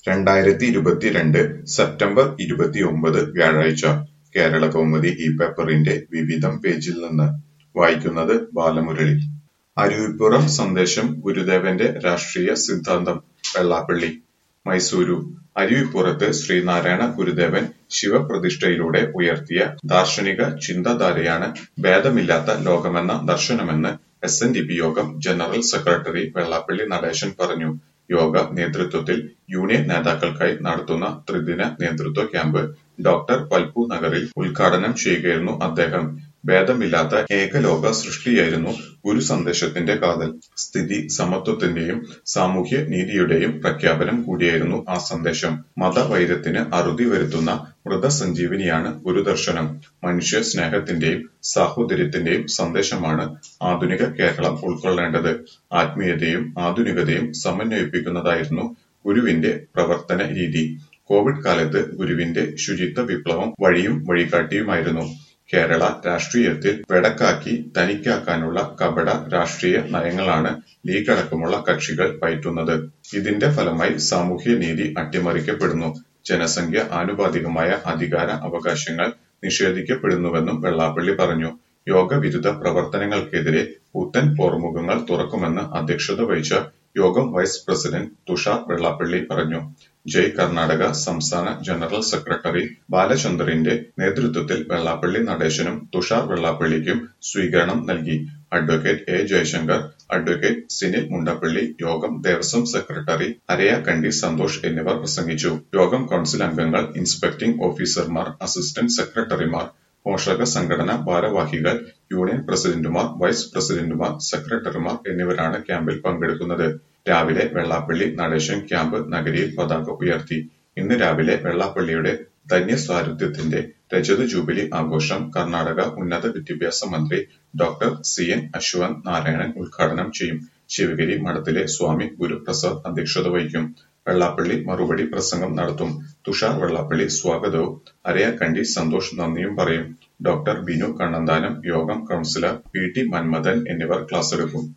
രണ്ടായിരത്തി ഇരുപത്തിരണ്ട് സെപ്റ്റംബർ ഇരുപത്തിയൊമ്പത് വ്യാഴാഴ്ച കേരളകൗമുദി ഈ പേപ്പറിന്റെ വിവിധം പേജിൽ നിന്ന് വായിക്കുന്നത് ബാലമുരളി അരുവിപ്പുറം സന്ദേശം ഗുരുദേവന്റെ രാഷ്ട്രീയ സിദ്ധാന്തം വെള്ളാപ്പള്ളി മൈസൂരു അരുവിപ്പുറത്ത് ശ്രീനാരായണ ഗുരുദേവൻ ശിവപ്രതിഷ്ഠയിലൂടെ ഉയർത്തിയ ദാർശനിക ചിന്താധാരയാണ് ഭേദമില്ലാത്ത ലോകമെന്ന ദർശനമെന്ന് S N D P Yogam general secretary Vellappally Natesan പറഞ്ഞു യോഗ നേതൃത്വത്തിൽ യൂണിയൻ നേതാക്കൾക്കായി നടത്തുന്ന ത്രിദിന നേതൃത്വ ക്യാമ്പ് ഡോക്ടർ പൽപു നഗറിൽ ഉദ്ഘാടനം ചെയ്യുകയായിരുന്നു അദ്ദേഹം ഭേദമില്ലാത്ത ഏകലോക സൃഷ്ടിയായിരുന്നു ഗുരു സന്ദേശത്തിന്റെ കാതൽ സ്ഥിതി സമത്വത്തിന്റെയും സാമൂഹ്യ നീതിയുടെയും പ്രഖ്യാപനം കൂടിയായിരുന്നു ആ സന്ദേശം മതവൈരത്തിന് അറുതി വരുത്തുന്ന മൃതസഞ്ജീവനിയാണ് ഗുരുദർശനം മനുഷ്യ സ്നേഹത്തിന്റെയും സാഹോദര്യത്തിന്റെയും സന്ദേശമാണ് ആധുനിക കേരളം ഉൾക്കൊള്ളേണ്ടത് ആത്മീയതയും ആധുനികതയും സമന്വയിപ്പിക്കുന്നതായിരുന്നു ഗുരുവിന്റെ പ്രവർത്തന രീതി കോവിഡ് കാലത്ത് ഗുരുവിന്റെ ശുചിത്വ വിപ്ലവം വഴിയും വഴികാട്ടിയുമായിരുന്നു കേരള രാഷ്ട്രീയത്തിൽ വെടക്കാക്കി തനിക്കാക്കാനുള്ള കപട രാഷ്ട്രീയ നയങ്ങളാണ് ലീഗ് അടക്കമുള്ള കക്ഷികൾ പയറ്റുന്നത് ഇതിന്റെ ഫലമായി സാമൂഹ്യ നീതി അട്ടിമറിക്കപ്പെടുന്നു ജനസംഖ്യ ആനുപാതികമായ അധികാര അവകാശങ്ങൾ നിഷേധിക്കപ്പെടുന്നുവെന്നും വെള്ളാപ്പള്ളി പറഞ്ഞു യോഗവിരുദ്ധ പ്രവർത്തനങ്ങൾക്കെതിരെ പുത്തൻ പോർമുഖങ്ങൾ തുറക്കുമെന്ന് അധ്യക്ഷത വഹിച്ച യോഗം വൈസ് പ്രസിഡന്റ് തുഷാർ വെള്ളാപ്പള്ളി പറഞ്ഞു ജയ് കർണാടക സംസ്ഥാന ജനറൽ സെക്രട്ടറി ബാലചന്ദ്രന്റെ നേതൃത്വത്തിൽ വെള്ളാപ്പള്ളി നടേശനും തുഷാർ വെള്ളാപ്പള്ളിക്കും സ്വീകരണം നൽകി advocate A Jayashankar advocate Sinil Mundappally Yogam Devaswom secretary Arayakkandi Santhosh എന്നിവർ പ്രസംഗിച്ചു യോഗം കൌൺസിൽ അംഗങ്ങൾ ഇൻസ്പെക്ടിംഗ് ഓഫീസർമാർ അസിസ്റ്റന്റ് സെക്രട്ടറിമാർ പോഷക സംഘടനാ ഭാരവാഹികൾ യൂണിയൻ പ്രസിഡന്റുമാർ വൈസ് പ്രസിഡന്റുമാർ സെക്രട്ടറിമാർ എന്നിവരാണ് ക്യാമ്പിൽ പങ്കെടുക്കുന്നത് രാവിലെ വെള്ളാപ്പള്ളി നടേശൻ ക്യാമ്പ് നഗരിയിൽ പതാക ഉയർത്തി ഇന്ന് രാവിലെ വെള്ളാപ്പള്ളിയുടെ ധന്യസ്വാരഥ്യത്തിന്റെ രജത ജൂബിലി ആഘോഷം കർണാടക ഉന്നത വിദ്യാഭ്യാസ മന്ത്രി doctor C N Ashwanth Narayanan ഉദ്ഘാടനം ചെയ്യും ശിവഗിരി മഠത്തിലെ സ്വാമി ഗുരുപ്രസാദ് അധ്യക്ഷത വഹിക്കും വെള്ളാപ്പള്ളി മറുപടി പ്രസംഗം നടത്തും തുഷാർ വെള്ളാപ്പള്ളി സ്വാഗതവും അരയാക്കണ്ടി സന്തോഷ് നന്ദിയും പറയും ഡോക്ടർ ബിനു കണ്ണന്താനം യോഗം കൌൺസിലർ പി ടി മന്മഥൻ എന്നിവർ ക്ലാസ്സെടുക്കും